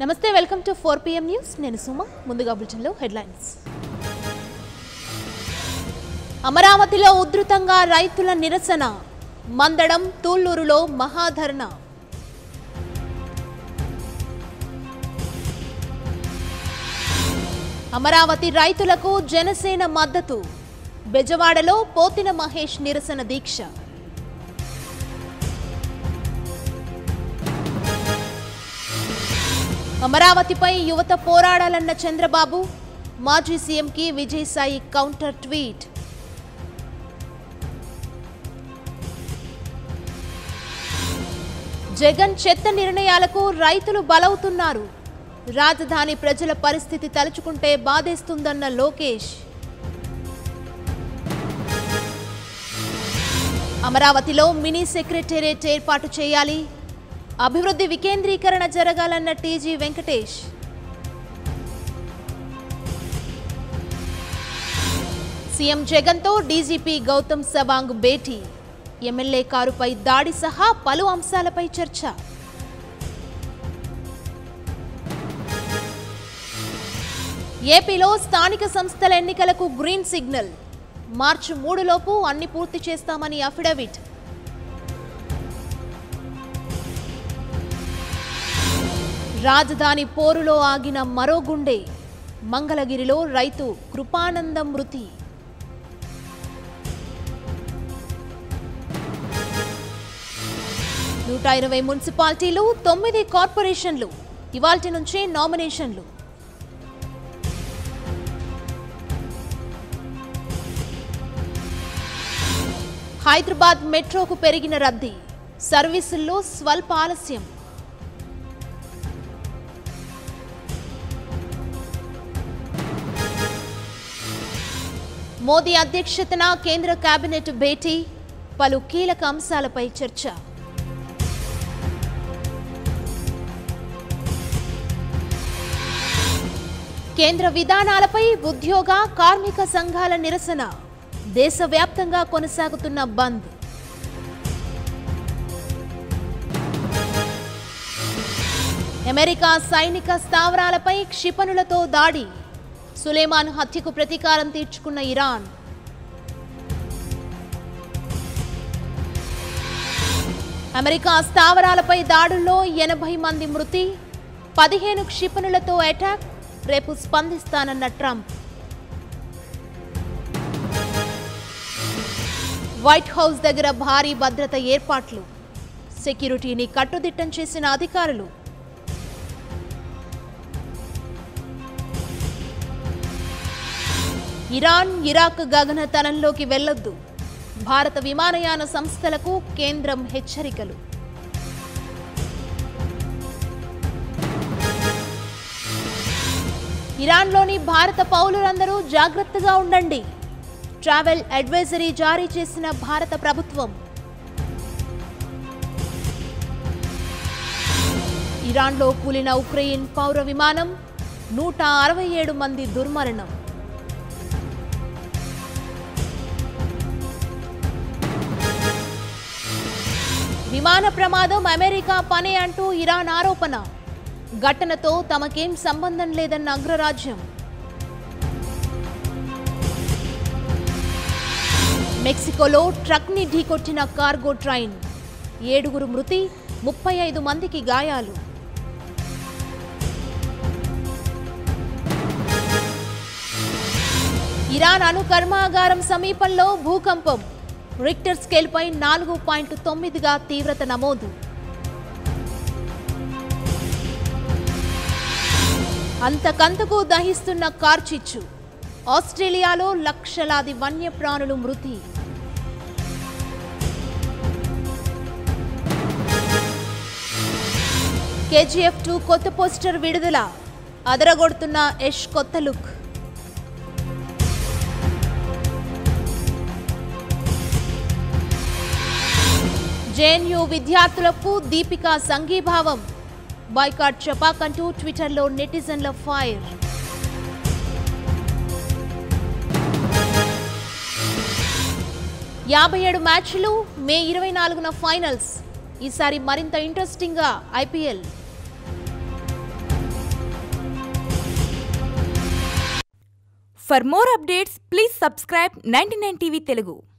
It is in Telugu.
నమస్తే welcome to four PM news నేను సుమ ముందుగా బులెటిన్లో హెడ్లైన్స్ అమరావతిలో ఉధృతంగా రైతుల నిరసన మందడం తూళ్లూరులో మహాధరణ అమరావతి రైతులకు జనసేన మద్దతు బెజవాడలో పోతిన మహేష్ నిరసన దీక్ష అమరావతిపై యువత పోరాడాలన్న చంద్రబాబు మాజీ సీఎంకి విజయసాయి కౌంటర్ ట్వీట్ జగన్ చెత్త నిర్ణయాలకు రైతులు బలవుతున్నారు రాజధాని ప్రజల పరిస్థితి తలుచుకుంటే బాధేస్తుందన్న లోకేష్ అమరావతిలో మినీ సెక్రటేరియట్ ఏర్పాటు చేయాలి అభివృద్ధి వికేంద్రీకరణ జరగాలన్న టీజీ వెంకటేష్ సీఎం జగన్తో డీజీపీ గౌతమ్ సవాంగ్ భేటీ ఎమ్మెల్యే కారుపై దాడి సహా పలు అంశాలపై చర్చ ఏపీలో స్థానిక సంస్థల ఎన్నికలకు గ్రీన్ సిగ్నల్ మార్చి మూడులోపు అన్ని పూర్తి చేస్తామని అఫిడవిట్ రాజధాని పోరులో ఆగిన మరో గుండె మంగళగిరిలో రైతు కృపానందం మృతి నూట ఇరవై మున్సిపాలిటీలు తొమ్మిది కార్పొరేషన్లు ఇవాల్టి నుంచే నామినేషన్లు హైదరాబాద్ మెట్రోకు పెరిగిన రద్దీ సర్వీసుల్లో స్వల్ప ఆలస్యం మోదీ అధ్యక్షతన కేంద్ర కేబినెట్ భేటీ పలు కీలక అంశాలపై చర్చ కేంద్ర విధానాలపై ఉద్యోగ కార్మిక సంఘాల నిరసన దేశవ్యాప్తంగా కొనసాగుతున్న బంద్ అమెరికా సైనిక స్థావరాలపై క్షిపణులతో దాడి సులేమాన్ హత్యకు ప్రతీకారం తీర్చుకున్న ఇరాన్ అమెరికా స్థావరాలపై దాడుల్లో ఎనభై మంది మృతి పదిహేను క్షిపణులతో అటాక్ రేపు స్పందిస్తానన్న ట్రంప్ వైట్ హౌస్ దగ్గర భారీ భద్రత ఏర్పాట్లు సెక్యూరిటీని కట్టుదిట్టం చేసిన అధికారులు ఇరాన్ ఇరాక్ గగనతలంలోకి వెళ్లొద్దు భారత విమానయాన సంస్థలకు కేంద్రం హెచ్చరికలు ఇరాన్లోని భారత పౌరులందరూ జాగ్రత్తగా ఉండండి ట్రావెల్ అడ్వైజరీ జారీ చేసిన భారత ప్రభుత్వం ఇరాన్లో కూలిన ఉక్రెయిన్ పౌర విమానం నూట అరవై ఏడు మంది దుర్మరణం విమాన ప్రమాదం అమెరికా పనే అంటూ ఇరాన్ ఆరోపణ ఘటనతో తమకేం సంబంధం లేదన్న అగ్రరాజ్యం మెక్సికోలో ట్రక్ని ఢీకొట్టిన కార్గో ట్రైన్ ఏడుగురు మృతి ముప్పై ఐదు మందికి గాయాలు ఇరాన్ అణు కర్మాగారం సమీపంలో భూకంపం రిక్టర్ స్కేల్పై నాలుగు పాయింట్ తొమ్మిదిగా తీవ్రత నమోదు అంతకంతకు దహిస్తున్న కార్చిచ్చు ఆస్ట్రేలియాలో లక్షలాది వన్యప్రాణులు మృతి కేజీఎఫ్ టూ కొత్త పోస్టర్ విడుదల అదరగొడుతున్న యష్ కొత్త లుక్ జేఎన్యూ విద్యార్థులకు దీపిక సంఘీభావం బాయ్కాట్ చపాకంటూ ట్విట్టర్లో నెటిజన్ల ఫైర్ యాభై ఏడు మ్యాచ్లు మే ఇరవై నాలుగున ఫైనల్స్ ఈసారి మరింత ఇంట్రెస్టింగ్గా IPL for more updates please subscribe ninety TV Telugu